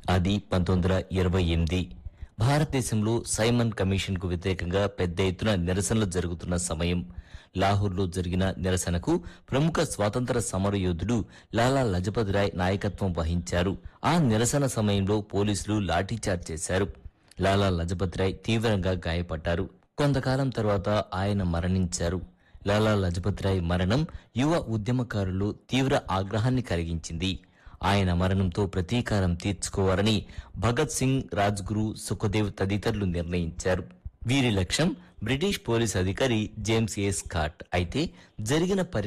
అది పంతొమ్మిది వందల ఇరవై ఎనిమిది భారతదేశంలో సైమన్ కమిషన్ కు వ్యతిరేకంగా పెద్ద ఎత్తున నిరసనలు జరుగుతున్న సమయం లాహోర్లో జరిగిన నిరసనకు ప్రముఖ స్వాతంత్ర సమర యోధుడు లాలా లజపత్ రాయ్ నాయకత్వం వహించారు ఆ నిరసన సమయంలో పోలీసులు లాఠీచార్జ్ చేశారు లాలా లజపత్ రాయ్ తీవ్రంగా గాయపడ్డారు కొంతకాలం తర్వాత ఆయన మరణించారు లాలా లజపత్ రాయ్ మరణం యువ ఉద్యమకారులు తీవ్ర ఆగ్రహాన్ని కలిగించింది ఆయన మరణంతో ప్రతీకారం తీర్చుకోవాలని భగత్ సింగ్ రాజ్గురు సుఖదేవ్ తదితరులు నిర్ణయించారు వీరి లక్ష్యం బ్రిటిష్ పోలీస్ అధికారి జేమ్స్ ఏ స్కాట్ అయితే జరిగిన పరి